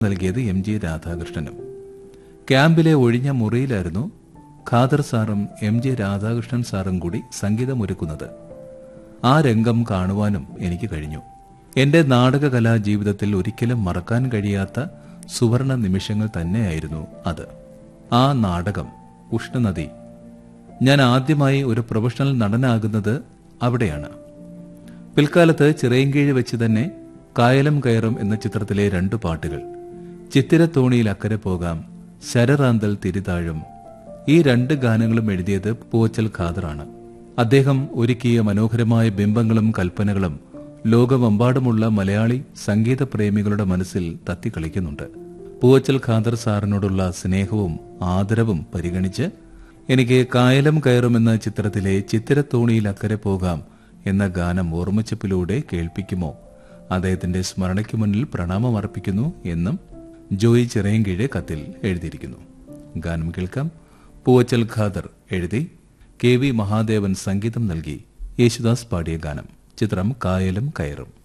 നൽകിയത് M G രാധാകൃഷ്ണനും ക്യാമ്പിലെ ഒഴിഞ്ഞ മുറിയിലായിരുന്നു ഖാദർ സാറും എം ജെ രാധാകൃഷ്ണൻ സാറും കൂടി സംഗീതമൊരുക്കുന്നത് ആ രംഗം കാണുവാനും എനിക്ക് കഴിഞ്ഞു എന്റെ നാടകകലാ ജീവിതത്തിൽ ഒരിക്കലും മറക്കാൻ കഴിയാത്ത സുവർണ നിമിഷങ്ങൾ തന്നെയായിരുന്നു അത് ആ നാടകം ഉഷ്ണനദി ഞാൻ ആദ്യമായി ഒരു പ്രൊഫഷണൽ നടനാകുന്നത് അവിടെയാണ് പിൽക്കാലത്ത് ചിറയൻകീഴ് വെച്ച് തന്നെ കായലം കയറും എന്ന ചിത്രത്തിലെ രണ്ടു പാട്ടുകൾ ചിത്തിരത്തോണിയിൽ അക്കരെ പോകാം ശരറാന്തൽ തിരിതാഴും ഈ രണ്ട് ഗാനങ്ങളും എഴുതിയത് പൂവച്ചൽ ഖാദറാണ് അദ്ദേഹം ഒരുക്കിയ മനോഹരമായ ബിംബങ്ങളും കൽപ്പനകളും ലോകമെമ്പാടുമുള്ള മലയാളി സംഗീത പ്രേമികളുടെ മനസ്സിൽ തത്തിക്കളിക്കുന്നുണ്ട് പൂവച്ചൽ ഖാദർ സാറിനോടുള്ള സ്നേഹവും ആദരവും പരിഗണിച്ച് എനിക്ക് കായലം കയറുമെന്ന ചിത്രത്തിലെ ചിത്തിരത്തോണിയിൽ അക്കരെ പോകാം എന്ന ഗാനം ഓർമ്മച്ചപ്പിലൂടെ കേൾപ്പിക്കുമോ അദ്ദേഹത്തിന്റെ സ്മരണയ്ക്ക് മുന്നിൽ പ്രണാമം അർപ്പിക്കുന്നു എന്നും ജോയി ചിറയൻകീഴ് കത്തിൽ എഴുതിയിരിക്കുന്നു ഗാനം കേൾക്കാം പൂവച്ചൽ ഖാദർ എഴുതി കെ വി മഹാദേവൻ സംഗീതം നൽകി യേശുദാസ് പാടിയ ഗാനം ചിത്രം കായലും കയറും